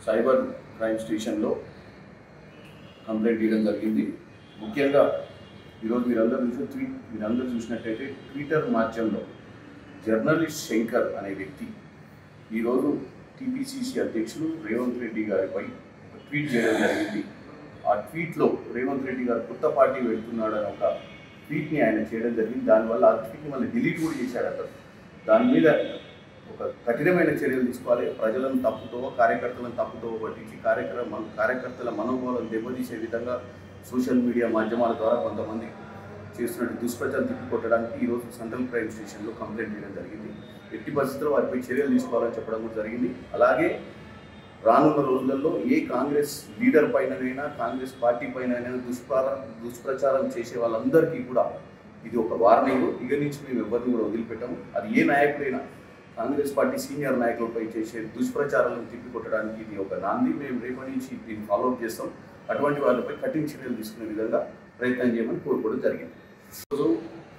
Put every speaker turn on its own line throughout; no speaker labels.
cyber crime స్టేషన్లో complaint ఇవ్వడం జరిగింది ముఖ్యంగా ఈరోజు మీరందరూ చూసి ట్వీట్ మీరందరూ చూసినట్టయితే ట్విట్టర్ మాధ్యమంలో జర్నలిస్ట్ శంకర్ అనే వ్యక్తి ఈరోజు టీపీసీసీ అధ్యక్షులు రేవంత్ రెడ్డి గారిపై ఒక ట్వీట్ చేయడం జరిగింది ఆ ట్వీట్లో రేవంత్ రెడ్డి గారు కొత్త పార్టీ వెళ్తున్నాడని ఒక ట్వీట్ని ఆయన చేయడం జరిగింది దానివల్ల ఆ ట్వీట్ని మళ్ళీ డిలీట్ కూడా చేశాడు అతను దాని మీద ఒక కఠినమైన చర్యలు తీసుకోవాలి ప్రజలను తప్పుతో కార్యకర్తలను తప్పుతో పట్టించి కార్యక్రమ కార్యకర్తల మనోభావాలను దెబ్బతీసే విధంగా సోషల్ మీడియా మాధ్యమాల ద్వారా కొంతమంది చేస్తున్నట్టు దుష్ప్రచారం తిప్పికొట్టడానికి ఈరోజు సెంట్రల్ క్రైమ్ స్టేషన్లో కంప్లైంట్ చేయడం జరిగింది ఎట్టి పరిస్థితుల్లో వారిపై చర్యలు తీసుకోవాలని చెప్పడం కూడా జరిగింది అలాగే రానున్న రోజులలో ఏ కాంగ్రెస్ లీడర్ పైననైనా కాంగ్రెస్ పార్టీ పైనైనా దుష్ప్ర దుష్ప్రచారం చేసే వాళ్ళందరికీ కూడా ఇది ఒక వార్నింగ్ ఇక నుంచి మేము ఎవరిని కూడా వదిలిపెట్టాము అది ఏ నాయకుడైనా కాంగ్రెస్ పార్టీ సీనియర్ నాయకులపై చేసే దుష్ప్రచారాలను తిప్పికొట్టడానికి ఇది ఒక నాంది మేము రేపటి నుంచి దీన్ని ఫాలో అప్ చేస్తాం అటువంటి వాళ్ళపై కఠిన చర్యలు తీసుకునే విధంగా ప్రయత్నం చేయమని కోరుకోవడం జరిగింది ఈరోజు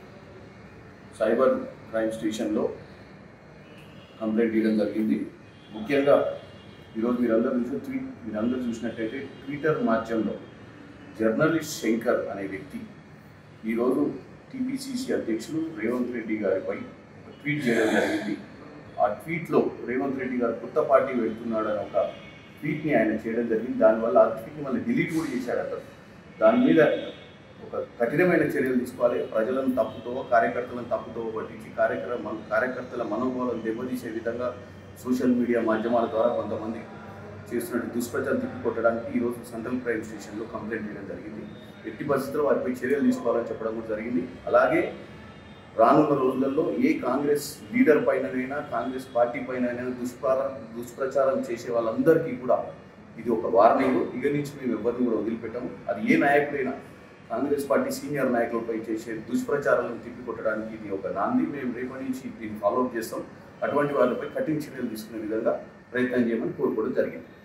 సైబర్ క్రైమ్ స్టేషన్లో కంప్లైంట్ ఇవ్వడం జరిగింది ముఖ్యంగా ఈరోజు మీరందరూ చూసి ట్వీట్ మీరందరూ చూసినట్టయితే ట్విట్టర్ మాధ్యమంలో జర్నలిస్ట్ శంకర్ అనే వ్యక్తి ఈరోజు టీపీసీసీ అధ్యక్షులు రేవంత్ రెడ్డి గారిపై ఒక ట్వీట్ చేయడం జరిగింది ఆ ట్వీట్లో రేవంత్ రెడ్డి గారు కొత్త పార్టీ వెళ్తున్నాడని ఒక ట్వీట్ని ఆయన చేయడం జరిగింది దానివల్ల ఆ ట్వీట్ని మళ్ళీ డిలీట్ కూడా చేశాడు అతను దాని మీద ఒక కఠినమైన చర్యలు తీసుకోవాలి ప్రజలను తప్పుతో కార్యకర్తలను తప్పుతో పట్టించి కార్యక్రమ కార్యకర్తల మనోభావాలను దెబ్బతీసే విధంగా సోషల్ మీడియా మాధ్యమాల ద్వారా కొంతమంది చేస్తున్నట్టు దుష్ప్రచారం తిప్పికొట్టడానికి ఈరోజు సెంట్రల్ క్రైమ్ స్టేషన్లో కంప్లైంట్ చేయడం జరిగింది ఎట్టి పరిస్థితుల్లో వారిపై చర్యలు తీసుకోవాలని చెప్పడం కూడా జరిగింది అలాగే రానున్న రోజులలో ఏ కాంగ్రెస్ లీడర్ పైననైనా కాంగ్రెస్ పార్టీ పైనైనా దుష్ప్ర దుష్ప్రచారం చేసే వాళ్ళందరికీ కూడా ఇది ఒక వార్నింగ్ ఇక నుంచి మేము ఎవరిని కూడా వదిలిపెట్టాము అది ఏ నాయకుడైనా కాంగ్రెస్ పార్టీ సీనియర్ నాయకులపై చేసే దుష్ప్రచారాలను తిప్పికొట్టడానికి ఇది ఒక నాంది మేము రేపటి నుంచి దీన్ని ఫాలో అప్ చేస్తాం అటువంటి వాళ్ళపై కఠిన చర్యలు తీసుకునే విధంగా ప్రయత్నం చేయమని కోరుకోవడం జరిగింది